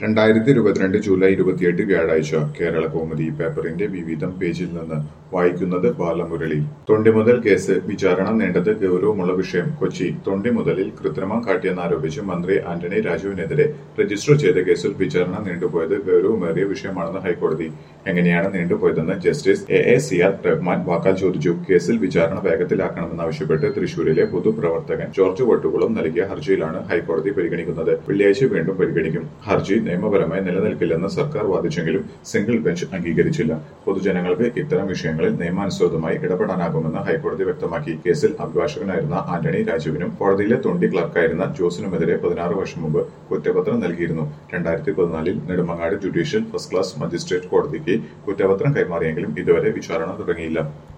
രണ്ടായിരത്തി ഇരുപത്തിരണ്ട് ജൂലൈ ഇരുപത്തിയെട്ട് വ്യാഴാഴ്ച കേരള കൗമുദി പേപ്പറിന്റെ വിവിധം പേജിൽ നിന്ന് വായിക്കുന്നത് ബാലമുരളി തൊണ്ടിമുതൽ കേസ് വിചാരണ നീണ്ടത് ഗൗരവമുള്ള വിഷയം കൊച്ചി തൊണ്ടിമുതലിൽ കൃത്രിമം കാട്ടിയെന്നാരോപിച്ച് മന്ത്രി ആന്റണി രാജുവിനെതിരെ രജിസ്റ്റർ ചെയ്ത കേസിൽ വിചാരണ നീണ്ടുപോയത് ഗൗരവമേറിയ വിഷയമാണെന്ന് ഹൈക്കോടതി എങ്ങനെയാണ് നീണ്ടുപോയതെന്ന് justice A A Siyad Rahman വാക്കാൽ ചോദിച്ചു കേസിൽ വിചാരണ വേഗത്തിലാക്കണമെന്നാവശ്യപ്പെട്ട് തൃശൂരിലെ പൊതുപ്രവർത്തകൻ ജോർജ് വട്ടുകുളം നൽകിയ ഹർജിയിലാണ് ഹൈക്കോടതി പരിഗണിക്കുന്നത് വെള്ളിയാഴ്ച വീണ്ടും പരിഗണിക്കും ഹർജി നിയമപരമായി നിലനിൽക്കില്ലെന്ന് സർക്കാർ വാദിച്ചെങ്കിലും സിംഗിൾ ബെഞ്ച് അംഗീകരിച്ചില്ല പൊതുജനങ്ങൾക്ക് ഇത്തരം വിഷയങ്ങളിൽ നിയമാനുസൃതമായി ഇടപെടാനാകുമെന്ന് ഹൈക്കോടതി വ്യക്തമാക്കി കേസിൽ അഭിഭാഷകനായിരുന്ന ആന്റണി രാജുവിനും കോടതിയിലെ തൊണ്ടി ക്ലർക്കായിരുന്ന ജോസിനുമെതിരെ പതിനാറ് വർഷം മുമ്പ് കുറ്റപത്രം നൽകിയിരുന്നു രണ്ടായിരത്തി പതിനാലിൽ Nedumangad judicial first class magistrate കോടതിക്ക് കുറ്റപത്രം കൈമാറിയെങ്കിലും ഇതുവരെ വിചാരണ തുടങ്ങിയില്ല